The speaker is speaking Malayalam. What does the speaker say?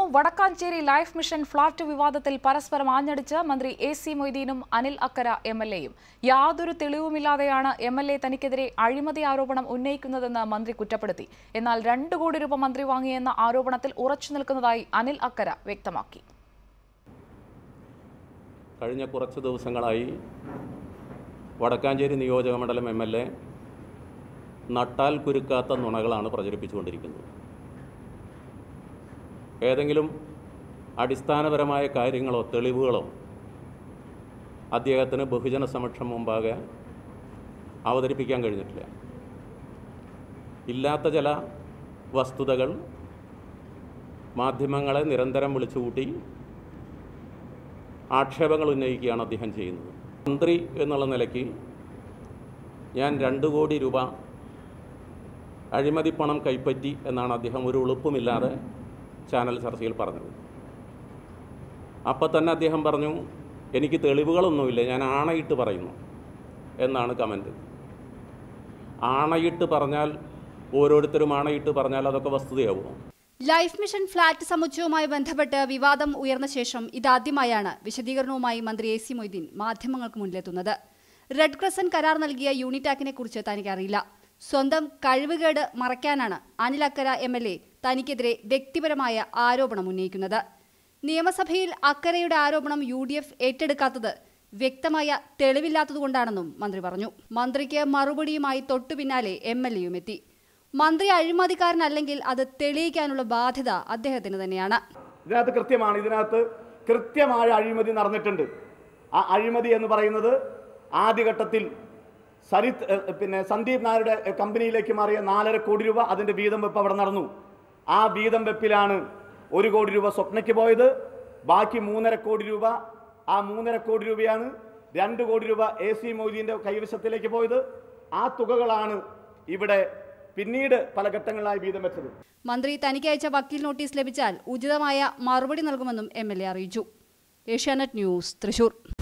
വടക്കാഞ്ചേരി ലൈഫ് മിഷൻ ഫ്ളാറ്റ് വിവാദത്തിൽ പരസ്പരം ആഞ്ഞടിച്ച് മന്ത്രി എ സി മൊയ്തീനും അനിൽ അക്കര എം എൽ എയും യാതൊരു തെളിവുമില്ലാതെയാണ് എം എൽ എ തനിക്കെതിരെ അഴിമതി ആരോപണം ഉന്നയിക്കുന്നതെന്ന് മന്ത്രി കുറ്റപ്പെടുത്തി എന്നാൽ രണ്ട് കോടി രൂപ മന്ത്രി വാങ്ങിയെന്ന ആരോപണത്തിൽ ഉറച്ചു നിൽക്കുന്നതായി അനിൽ അക്കര വ്യക്തമാക്കി കഴിഞ്ഞ കുറച്ച് ദിവസങ്ങളായി വടക്കാഞ്ചേരി നിയോജകമണ്ഡലം എം എൽ എ നട്ടാൽ കുരുക്കാത്ത നുണകളാണ് പ്രചരിപ്പിച്ചുകൊണ്ടിരിക്കുന്നത് ഏതെങ്കിലും അടിസ്ഥാനപരമായ കാര്യങ്ങളോ തെളിവുകളോ അദ്ദേഹത്തിന് ബഹുജന സമക്ഷം മുമ്പാകെ അവതരിപ്പിക്കാൻ കഴിഞ്ഞിട്ടില്ല ഇല്ലാത്ത ചില വസ്തുതകൾ മാധ്യമങ്ങളെ നിരന്തരം വിളിച്ചുകൂട്ടി ആക്ഷേപങ്ങൾ ഉന്നയിക്കുകയാണ് അദ്ദേഹം ചെയ്യുന്നത് മന്ത്രി എന്നുള്ള നിലയ്ക്ക് ഞാൻ രണ്ട് കോടി രൂപ അഴിമതിപ്പണം കൈപ്പറ്റി എന്നാണ് അദ്ദേഹം ഒരു എളുപ്പമില്ലാതെ ചാനൽ ചർച്ചയിൽ പറഞ്ഞത് അപ്പം തന്നെ അദ്ദേഹം പറഞ്ഞു എനിക്ക് തെളിവുകളൊന്നുമില്ല ഞാൻ ആണയിട്ട് പറയുന്നു എന്നാണ് കമൻറ്റ് ആണയിട്ട് പറഞ്ഞാൽ ഓരോരുത്തരും ആണയിട്ട് പറഞ്ഞാൽ അതൊക്കെ വസ്തുതയാവുമോ ലൈഫ് മിഷൻ ഫ്ളാറ്റ് സമുച്ചയവുമായി ബന്ധപ്പെട്ട് വിവാദം ഉയർന്ന ശേഷം ഇതാദ്യമായാണ് വിശദീകരണവുമായി മന്ത്രി എ സി മൊയ്തീൻ മാധ്യമങ്ങൾക്ക് മുന്നിലെത്തുന്നത് റെഡ് ക്രസന്റ് കരാർ നൽകിയ യൂണിറ്റാക്കിനെ കുറിച്ച് തനിക്കറിയില്ല സ്വന്തം കഴിവുകേട് മറയ്ക്കാനാണ് Anil Akkara M L A തനിക്കെതിരെ വ്യക്തിപരമായ ആരോപണം ഉന്നയിക്കുന്നത് നിയമസഭയിൽ അക്കരയുടെ ആരോപണം യു ഡി എഫ് ഏറ്റെടുക്കാത്തത് വ്യക്തമായ തെളിവില്ലാത്തതുകൊണ്ടാണെന്നും മന്ത്രി പറഞ്ഞു മന്ത്രിക്ക് മറുപടിയുമായി തൊട്ടുപിന്നാലെ എം എൽ എയും എത്തി മന്ത്രി അഴിമതിക്കാരനല്ലെങ്കിൽ അത് തെളിയിക്കാനുള്ള ബാധ്യത അദ്ദേഹത്തിന് തന്നെയാണ് ഇതിനകത്ത് കൃത്യമാണ് ഇതിനകത്ത് കൃത്യമായ അഴിമതി നടന്നിട്ടുണ്ട് ആ അഴിമതി എന്ന് പറയുന്നത് ആദ്യഘട്ടത്തിൽ സരിത് ഏഹ്, പിന്നെ സന്ദീപ് നായരുടെ ഏഹ്, കമ്പനിയിലേക്ക് മാറിയ നാലര കോടി രൂപ അതിന്റെ വീതം വെപ്പ് അവിടെ നടന്നു ആ വീതം വെപ്പിലാണ് ഒരു കോടി രൂപ സ്വപ്നയ്ക്ക് പോയത് ബാക്കി മൂന്നര കോടി രൂപ ആ മൂന്നര കോടി രൂപയാണ് രണ്ട് കോടി രൂപ എ സി മൊയ്തീൻ്റെ കൈവശത്തിലേക്ക് പോയത് ആ തുകകളാണ് ഇവിടെ പിന്നീട് പല ഘട്ടങ്ങളിലായി വീതം വെച്ചത് മന്ത്രി തനിക്ക് അയച്ച വക്കീൽ നോട്ടീസ് ലഭിച്ചാൽ ഉചിതമായ മറുപടി നൽകുമെന്നും എം എൽ എ അറിയിച്ചു ഏഷ്യാനെറ്റ് ന്യൂസ് തൃശൂർ